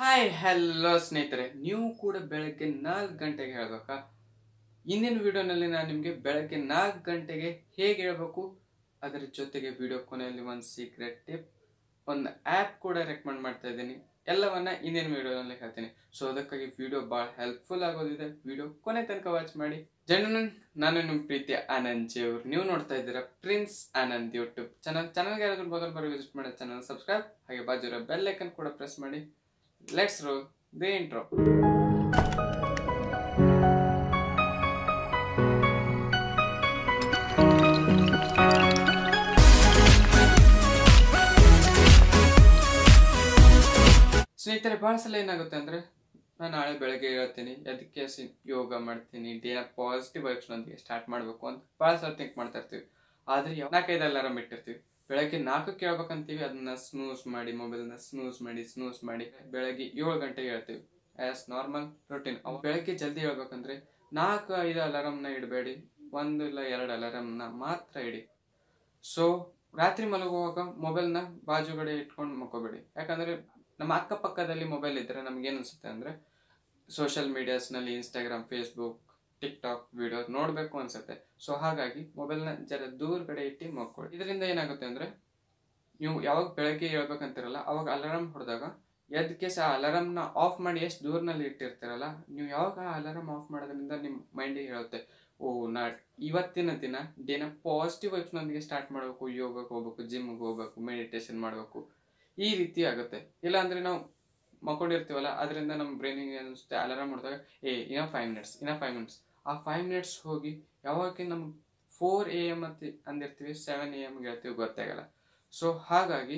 hi hello ಸ್ನೇಹಿತರೆ ನೀವು ಕೂಡ ಬೆಳಗ್ಗೆ ನಾಲ್ಕು ಗಂಟೆಗೆ ಹೇಳ್ಬೇಕಾ ಇಂದಿನ ವಿಡಿಯೋನಲ್ಲಿ ನಾನು ನಿಮಗೆ ಬೆಳಗ್ಗೆ ನಾಲ್ಕು ಗಂಟೆಗೆ ಹೇಗೆ ಹೇಳ್ಬೇಕು ಅದರ ಜೊತೆಗೆ ವಿಡಿಯೋ ಕೊನೆಯಲ್ಲಿ ಒಂದು ಸೀಕ್ರೆಟ್ ಟಿಪ್ ಒಂದು ಆ್ಯಪ್ ಕೂಡ ರೆಕಮೆಂಡ್ ಮಾಡ್ತಾ ಇದ್ದೀನಿ ಎಲ್ಲವನ್ನ ಇಂದಿನ ವಿಡಿಯೋನಲ್ಲಿ ಹೇಳ್ತೀನಿ ಸೊ ಅದಕ್ಕಾಗಿ ವಿಡಿಯೋ ಭಾಳ ಹೆಲ್ಪ್ಫುಲ್ ಆಗೋದಿದೆ ವಿಡಿಯೋ ಕೊನೆ ತನಕ ವಾಚ್ ಮಾಡಿ ಜನರನ್ ನಾನು ನಿಮ್ಮ ಪ್ರೀತಿಯ ಆನಂದ್ ಜಿ ಅವ್ರು ನೀವು ನೋಡ್ತಾ ಇದ್ದೀರಾ ಪ್ರಿನ್ಸ್ ಆನಂದ್ ಯೂಟ್ಯೂಬ್ ಚಾನಲ್ ಚಾನಲ್ಗೆ ಯಾರಾದ್ರೂ ಮೊದಲು ಬರೋ ವಿಸಿಟ್ ಮಾಡೋ ಚಾನಲ್ ಸಬ್ಸ್ಕ್ರೈಬ್ ಹಾಗೆ ಬಾಜು ಇರೋ ಬೆಲ್ ಐಕನ್ ಕೂಡ ಪ್ರೆಸ್ ಮಾಡಿ ಲೆಟ್ಸ್ ರೋಲ್ ದಿ ಇಂಟ್ರೋ ಸ್ನೇಹಿತರೆ ಭಾಳ ಸಲ ಏನಾಗುತ್ತೆ ಅಂದ್ರೆ ನಾನು ನಾಳೆ ಬೆಳಗ್ಗೆ ಹೇಳ್ತೀನಿ ಅದಕ್ಕೆ ಯೋಗ ಮಾಡ್ತೀನಿ ಡೇನ ಪಾಸಿಟಿವ್ ವೈಬ್ಸ್ನೊಂದಿಗೆ ಸ್ಟಾರ್ಟ್ ಮಾಡಬೇಕು ಅಂತ ಭಾಳ ಸಲ ಥಿಂಕ್ ಮಾಡ್ತಾ ಇರ್ತೀವಿ ಆದರೆ ನಾಲ್ಕೈದು ಅಲಾರಾಮ್ ಇಟ್ಟಿರ್ತೀವಿ ಬೆಳಗ್ಗೆ ನಾಲ್ಕಕ್ಕೆ ಹೇಳ್ಬೇಕಂತೀವಿ ಅದನ್ನ ಸ್ನೂಸ್ ಮಾಡಿ ಮೊಬೈಲ್ನ ಸ್ನೂಸ್ ಮಾಡಿ ಸ್ನೂಸ್ ಮಾಡಿ ಬೆಳಗ್ಗೆ ಏಳು ಗಂಟೆಗೆ ಹೇಳ್ತೀವಿ ಆಸ್ ನಾರ್ಮಲ್ ರೊಟೀನ್ ಅವು ಬೆಳಗ್ಗೆ ಜಲ್ದಿ ಹೇಳ್ಬೇಕಂದ್ರೆ ನಾಲ್ಕು ಐದು ಅಲಾರಾಮ್ನ ಇಡಬೇಡಿ ಒಂದು ಇಲ್ಲ ಎರಡು ಅಲಾರಾಮ್ನ ಮಾತ್ರ ಇಡಿ ಸೊ ರಾತ್ರಿ ಮಲಗುವಾಗ ಮೊಬೈಲ್ನ ಬಾಜುಗಡೆ ಇಟ್ಕೊಂಡು ಮಕ್ಕೋಬೇಡಿ ಯಾಕಂದ್ರೆ ನಮ್ಮ ಅಕ್ಕಪಕ್ಕದಲ್ಲಿ ಮೊಬೈಲ್ ಇದ್ದರೆ ನಮ್ಗೆ ಏನು ಅನ್ಸುತ್ತೆ ಅಂದರೆ ಸೋಷಿಯಲ್ ಮೀಡಿಯಾಸ್ನಲ್ಲಿ Instagram Facebook TikTok video ನೋಡಬೇಕು ಅನ್ಸುತ್ತೆ ಸೊ ಹಾಗಾಗಿ ಮೊಬೈಲ್ನ ಜರ ದೂರ ಕಡೆ ಇಟ್ಟು ಮಕ್ಕೊಳ್ಳಿ ಇದರಿಂದ ಏನಾಗುತ್ತೆ ಅಂದರೆ ನೀವು ಯಾವಾಗ ಬೆಳಗ್ಗೆ ಹೇಳ್ಬೇಕಂತಿರಲ್ಲ ಅವಾಗ ಅಲಾರಾಮ್ ಹೊಡೆದಾಗ ಎದ್ದಕ್ಕೆ ಸಹ ಅಲಾರಾಮ್ನ ಆಫ್ ಮಾಡಿ ಎಷ್ಟು ದೂರನಲ್ಲಿ ಇಟ್ಟಿರ್ತೀರಲ್ಲ ನೀವು ಯಾವಾಗ ಆ ಅಲಾರಾಮ್ ಆಫ್ ಮಾಡೋದ್ರಿಂದ ನಿಮ್ಮ ಮೈಂಡಿಗೆ ಹೇಳುತ್ತೆ ಓ ನಾ ಇವತ್ತಿನ ದಿನ ಡೇನ ಪಾಸಿಟಿವ್ ವೈಬ್ಸ್ನೊಂದಿಗೆ ಸ್ಟಾರ್ಟ್ ಮಾಡಬೇಕು ಯೋಗಕ್ಕೆ ಹೋಗ್ಬೇಕು ಜಿಮ್ಗೆ ಹೋಗ್ಬೇಕು ಮೆಡಿಟೇಷನ್ ಮಾಡಬೇಕು ಈ ರೀತಿ ಆಗುತ್ತೆ ಇಲ್ಲ ಅಂದರೆ ನಾವು ಮಕ್ಕೊಂಡಿರ್ತೀವಲ್ಲ ಅದರಿಂದ ನಮ್ಮ ಬ್ರೈನಿಗೆ ಅನಿಸುತ್ತೆ ಅಲಾರಾಮ್ ಹೊಡೆದಾಗ ಏ ಇನ್ನ ಫೈವ್ ಮಿನಿಟ್ಸ್ ಇನ್ನ ಫೈವ್ ಮಿನಿಟ್ಸ್ ಆ ಫೈವ್ ಮಿನಿಟ್ಸ್ ಹೋಗಿ ಯಾವಾಗ ನಮ್ಮ ಫೋರ್ ಎ ಎಮ್ ಅಂತ ಅಂದಿರ್ತೀವಿ ಸೆವೆನ್ ಎ ಎಮ್ಗೆ ಹೇಳ್ತೀವಿ ಗೊತ್ತಾಗಲ್ಲ ಸೊ ಹಾಗಾಗಿ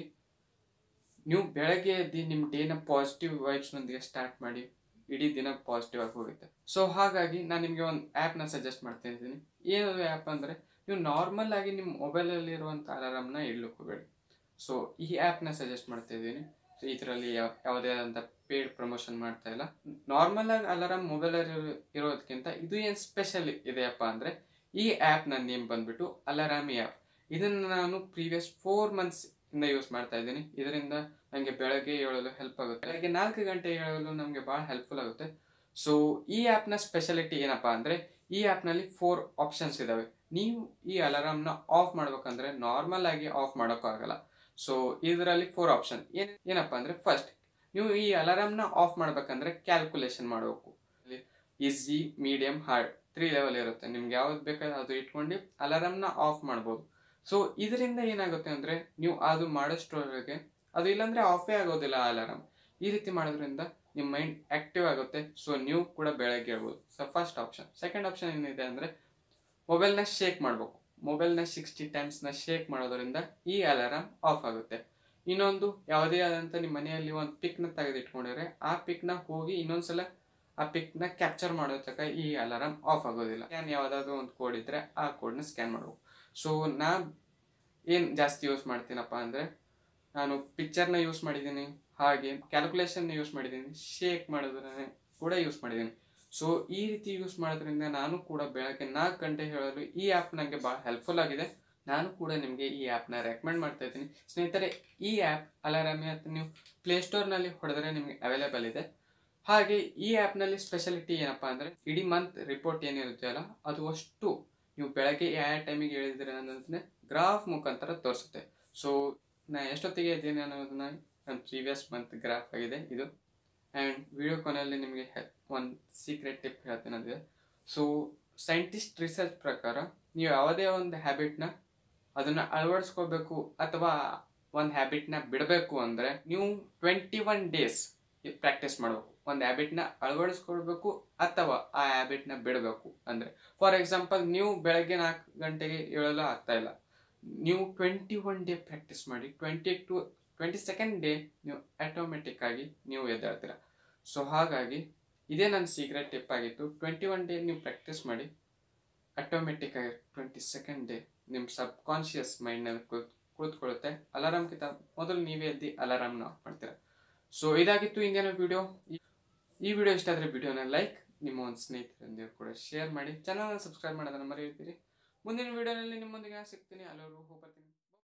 ನೀವು ಬೆಳಗ್ಗೆ ಎದ್ದು ನಿಮ್ಮ ಡೇನ ಪಾಸಿಟಿವ್ ವೈಬ್ಸ್ನೊಂದಿಗೆ ಸ್ಟಾರ್ಟ್ ಮಾಡಿ ಇಡೀ ದಿನ ಪಾಸಿಟಿವ್ ಆಗಿ ಹೋಗುತ್ತೆ ಸೊ ಹಾಗಾಗಿ ನಾನು ನಿಮಗೆ ಒಂದು ಆ್ಯಪ್ನ ಸಜೆಸ್ಟ್ ಮಾಡ್ತಾ ಇದ್ದೀನಿ ಏನದು ಆ್ಯಪ್ ಅಂದರೆ ನೀವು ನಾರ್ಮಲ್ ಆಗಿ ನಿಮ್ಮ ಮೊಬೈಲಲ್ಲಿ ಇರುವಂಥ ಅಲಾರಾಮ್ನ ಇಡ್ಲಿಕ್ಕೆ ಹೋಗಬೇಡಿ ಸೊ ಈ ಆ್ಯಪ್ನ ಸಜೆಸ್ಟ್ ಮಾಡ್ತಾ ಇದ್ದೀನಿ ಸೊ ಇದರಲ್ಲಿ ಯಾವ ಯಾವುದೇ ಆದಂಥ ಪೇಡ್ ಪ್ರಮೋಷನ್ ಮಾಡ್ತಾ ಇಲ್ಲ ನಾರ್ಮಲ್ ಆಗಿ ಅಲಾರಾಮ್ ಮೊಬೈಲಲ್ಲಿ ಇರೋದಕ್ಕಿಂತ ಇದು ಏನು ಸ್ಪೆಷಲ್ ಇದೆಯಪ್ಪ ಅಂದರೆ ಈ ಆ್ಯಪ್ನ ನೇಮ್ ಬಂದ್ಬಿಟ್ಟು ಅಲಾರಾಮಿ ಆ್ಯಪ್ ಇದನ್ನು ನಾನು ಪ್ರೀವಿಯಸ್ ಫೋರ್ ಮಂತ್ಸ್ ಇಂದ ಯೂಸ್ ಮಾಡ್ತಾ ಇದ್ದೀನಿ ಇದರಿಂದ ನನಗೆ ಬೆಳಗ್ಗೆ ಏಳಲು ಹೆಲ್ಪ್ ಆಗುತ್ತೆ ಬೆಳಗ್ಗೆ ನಾಲ್ಕು ಗಂಟೆ ಏಳಲು ನಮಗೆ ಭಾಳ ಹೆಲ್ಪ್ಫುಲ್ ಆಗುತ್ತೆ ಸೊ ಈ ಆ್ಯಪ್ನ ಸ್ಪೆಷಾಲಿಟಿ ಏನಪ್ಪ ಅಂದರೆ ಈ ಆ್ಯಪ್ನಲ್ಲಿ ಫೋರ್ ಆಪ್ಷನ್ಸ್ ಇದ್ದಾವೆ ನೀವು ಈ ಅಲಾರಾಮ್ನ ಆಫ್ ಮಾಡ್ಬೇಕಂದ್ರೆ ನಾರ್ಮಲ್ ಆಗಿ ಆಫ್ ಮಾಡೋಕ್ಕಾಗಲ್ಲ ಸೊ ಇದರಲ್ಲಿ ಫೋರ್ ಆಪ್ಷನ್ ಏನ್ ಏನಪ್ಪ ಅಂದರೆ ಫಸ್ಟ್ ನೀವು ಈ ಅಲಾರಾಮ್ನ ಆಫ್ ಮಾಡ್ಬೇಕಂದ್ರೆ ಕ್ಯಾಲ್ಕುಲೇಷನ್ ಮಾಡಬೇಕು easy medium hard three level ಇರುತ್ತೆ ನಿಮ್ಗೆ ಯಾವ್ದು ಬೇಕಾದ್ರೆ ಅದು ಇಟ್ಕೊಂಡು ಅಲಾರಾಮ್ನ ಆಫ್ ಮಾಡ್ಬೋದು ಸೊ ಇದರಿಂದ ಏನಾಗುತ್ತೆ ಅಂದರೆ ನೀವು ಅದು ಮಾಡೋಷ್ಟರೊಳಗೆ ಅದು ಇಲ್ಲಾಂದರೆ ಆಫೇ ಆಗೋದಿಲ್ಲ ಅಲಾರಾಮ್ ಈ ರೀತಿ ಮಾಡೋದ್ರಿಂದ ನಿಮ್ಮ ಮೈಂಡ್ ಆಕ್ಟಿವ್ ಆಗುತ್ತೆ ಸೊ ನೀವು ಕೂಡ ಬೆಳಗ್ಗೆ ಹೇಳ್ಬೋದು so first option second option ಏನಿದೆ ಅಂದರೆ ಮೊಬೈಲ್ನ ಶೇಕ್ ಮಾಡಬೇಕು ಮೊಬೈಲ್ನ ಸಿಕ್ಸ್ಟಿ ಟೈಮ್ಸ್ನ ಶೇಕ್ ಮಾಡೋದ್ರಿಂದ ಈ ಅಲಾರಾಮ್ ಆಫ್ ಆಗುತ್ತೆ ಇನ್ನೊಂದು ಯಾವುದೇ ಆದಂಥ ನಿಮ್ಮ ಮನೆಯಲ್ಲಿ ಒಂದು ಪಿಕ್ನ ತೆಗೆದಿಟ್ಕೊಂಡಿದ್ರೆ ಆ ಪಿಕ್ನ ಹೋಗಿ ಇನ್ನೊಂದ್ಸಲ ಆ ಪಿಕ್ನ ಕ್ಯಾಪ್ಚರ್ ಮಾಡೋ ತನಕ ಈ ಅಲಾರಾಮ್ ಆಫ್ ಆಗೋದಿಲ್ಲ ಸ್ಕ್ಯಾನ್ ಯಾವುದಾದ್ರೂ ಒಂದು ಕೋಡ್ ಇದ್ದರೆ ಆ ಕೋಡ್ನ ಸ್ಕ್ಯಾನ್ ಮಾಡಬೇಕು ಸೊ ನಾ ಏನು ಜಾಸ್ತಿ ಯೂಸ್ ಮಾಡ್ತೀನಪ್ಪ ಅಂದರೆ ನಾನು ಪಿಕ್ಚರ್ನ ಯೂಸ್ ಮಾಡಿದ್ದೀನಿ ಹಾಗೆ ಕ್ಯಾಲ್ಕುಲೇಷನ್ನ ಯೂಸ್ ಮಾಡಿದ್ದೀನಿ ಶೇಕ್ ಮಾಡೋದನ್ನ ಕೂಡ ಯೂಸ್ ಮಾಡಿದ್ದೀನಿ ಸೊ ಈ ರೀತಿ ಯೂಸ್ ಮಾಡೋದ್ರಿಂದ ನಾನು ಕೂಡ ಬೆಳಗ್ಗೆ ನಾಲ್ಕು ಗಂಟೆ ಹೇಳಲು ಈ ಆ್ಯಪ್ ನನಗೆ ಭಾಳ ಹೆಲ್ಪ್ಫುಲ್ ಆಗಿದೆ ನಾನು ಕೂಡ ನಿಮಗೆ ಈ ಆ್ಯಪ್ನ ರೆಕಮೆಂಡ್ ಮಾಡ್ತಾ ಇದ್ದೀನಿ ಸ್ನೇಹಿತರೆ ಈ ಆ್ಯಪ್ ಅಲಾರಾಮಿ ಅಂತ ನೀವು ಪ್ಲೇಸ್ಟೋರ್ನಲ್ಲಿ ಹೊಡೆದ್ರೆ ನಿಮಗೆ ಅವೈಲೇಬಲ್ ಇದೆ ಹಾಗೆ ಈ ಆ್ಯಪ್ನಲ್ಲಿ ಸ್ಪೆಷಾಲಿಟಿ ಏನಪ್ಪ ಅಂದರೆ ಇಡೀ ಮಂತ್ ರಿಪೋರ್ಟ್ ಏನಿರುತ್ತೆ ಅಲ್ಲ ಅದು ಅಷ್ಟು ನೀವು ಬೆಳಗ್ಗೆ ಯಾವ ಟೈಮಿಗೆ ಹೇಳಿದ್ರೆ ಅನ್ನೋದನ್ನ ಗ್ರಾಫ್ ಮುಖಾಂತರ ತೋರಿಸುತ್ತೆ ಸೊ ನಾ ಎಷ್ಟೊತ್ತಿಗೆ ಇದ್ದೀನಿ ಅನ್ನೋದನ್ನ ನನ್ನ ಪ್ರೀವಿಯಸ್ ಮಂತ್ ಗ್ರಾಫ್ ಆಗಿದೆ ಇದು ಆ್ಯಂಡ್ ವಿಡಿಯೋ ಕೊನೆಯಲ್ಲಿ ನಿಮಗೆ ಒಂದು ಸೀಕ್ರೆಟ್ ಟಿಪ್ ಹೇಳ್ತೀನಿ ಅದಿದೆ ಸೊ ಸೈಂಟಿಸ್ಟ್ ರಿಸರ್ಚ್ ಪ್ರಕಾರ ನೀವು ಯಾವುದೇ ಒಂದು ಹ್ಯಾಬಿಟ್ನ ಅದನ್ನು ಅಳವಡಿಸ್ಕೋಬೇಕು ಅಥವಾ ಒಂದು ಹ್ಯಾಬಿಟ್ನ ಬಿಡಬೇಕು ಅಂದರೆ ನೀವು ಟ್ವೆಂಟಿ ಒನ್ ಡೇಸ್ ಪ್ರಾಕ್ಟೀಸ್ ಮಾಡಬೇಕು ಒಂದು ಹ್ಯಾಬಿಟ್ನ ಅಳವಡಿಸ್ಕೊಳ್ಬೇಕು ಅಥವಾ ಆ ಹ್ಯಾಬಿಟ್ನ ಬಿಡಬೇಕು ಅಂದರೆ ಫಾರ್ ಎಕ್ಸಾಂಪಲ್ ನೀವು ಬೆಳಗ್ಗೆ ನಾಲ್ಕು ಗಂಟೆಗೆ ಏಳಲು ಆಗ್ತಾ ಇಲ್ಲ ನೀವು ಟ್ವೆಂಟಿ ಒನ್ ಡೇ ಪ್ರಾಕ್ಟೀಸ್ ಮಾಡಿ twenty to twenty second day ನೀವು ಆಟೋಮೆಟಿಕ್ ಆಗಿ ನೀವು ಎದ್ದೇಳ್ತೀರ ಸೊ ಹಾಗಾಗಿ ಇದೇ ನನ್ನ ಸೀಕ್ರೆಟ್ ಟಿಪ್ ಆಗಿತ್ತು ಟ್ವೆಂಟಿ ಒನ್ ಡೇ ನೀವು ಪ್ರಾಕ್ಟೀಸ್ ಮಾಡಿ ಆಟೋಮೆಟಿಕ್ ಆಗಿ ಟ್ವೆಂಟಿ ಸೆಕೆಂಡ್ ಡೇ ನಿಮ್ಮ ಸಬ್ ಕಾನ್ಷಿಯಸ್ ಮೈಂಡ್ನಲ್ಲಿ ಕುತ್ ಕುಳಿತುಕೊಳ್ಳುತ್ತೆ ಅಲಾರಾಮ್ಗಿಂತ ಮೊದಲು ನೀವೇ ಎದ್ದು ಅಲಾರಾಮ್ನ ಆಫ್ ಮಾಡ್ತೀರ ಸೊ ಇದಾಗಿತ್ತು ಇಂದಿನ ವಿಡಿಯೋ ಈ ವಿಡಿಯೋ ಇಷ್ಟ ಆದರೆ ವಿಡಿಯೋನ ಲೈಕ್ ನಿಮ್ಮ ಒಂದು ಸ್ನೇಹಿತರೊಂದಿಗೆ ಕೂಡ ಶೇರ್ ಮಾಡಿ ಚಾನಲ್ನ ಸಬ್ಸ್ಕ್ರೈಬ್ ಮಾಡೋದನ್ನು ಮರೆಯುತ್ತೀರಿ ಮುಂದಿನ ವಿಡಿಯೋನಲ್ಲಿ ನಿಮ್ಮೊಂದಿಗೆ ಸಿಗ್ತೀನಿ ಅಲ್ಲವರು ಹೋಗ್ತೀನಿ